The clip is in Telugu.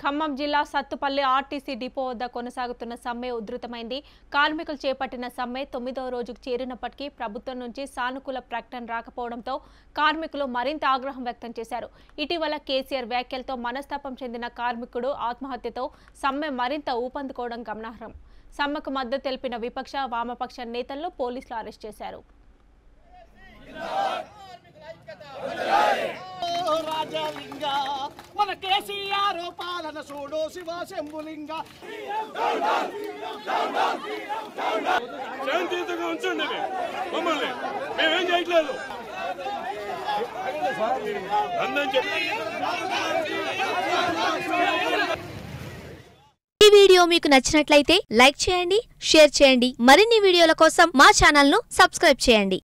ఖమ్మం జిల్లా సత్తుపల్లి ఆర్టీసీ డిపో వద్ద కొనసాగుతున్న సమ్మె ఉధృతమైంది కార్మికులు చేపట్టిన సమ్మె తొమ్మిదవ రోజుకు చేరినప్పటికీ ప్రభుత్వం నుంచి సానుకూల ప్రకటన రాకపోవడంతో కార్మికులు మరింత ఆగ్రహం వ్యక్తం చేశారు ఇటీవల కేసీఆర్ వ్యాఖ్యలతో మనస్తాపం చెందిన కార్మికుడు ఆత్మహత్యతో సమ్మె మరింత ఊపందుకోవడం గమనార్హం సమ్మెకు మద్దతు తెలిపిన విపక్ష వామపక్ష నేతలను పోలీసులు అరెస్ట్ చేశారు ఓ రాజలింగ మన కేసీఆర్ పాలన చూడు శివ శంభులింగ శాంతియుతంగా ఉంచండి ఇది. మమ్మల్ని మేమేం చేయట్లేదు అందరం చెప్పి ఈ వీడియో మీకు నచ్చినట్లయితే లైక్ చేయండి షేర్ చేయండి మరిన్ని వీడియోల కోసం మా ఛానల్ ను సబ్స్క్రైబ్ చేయండి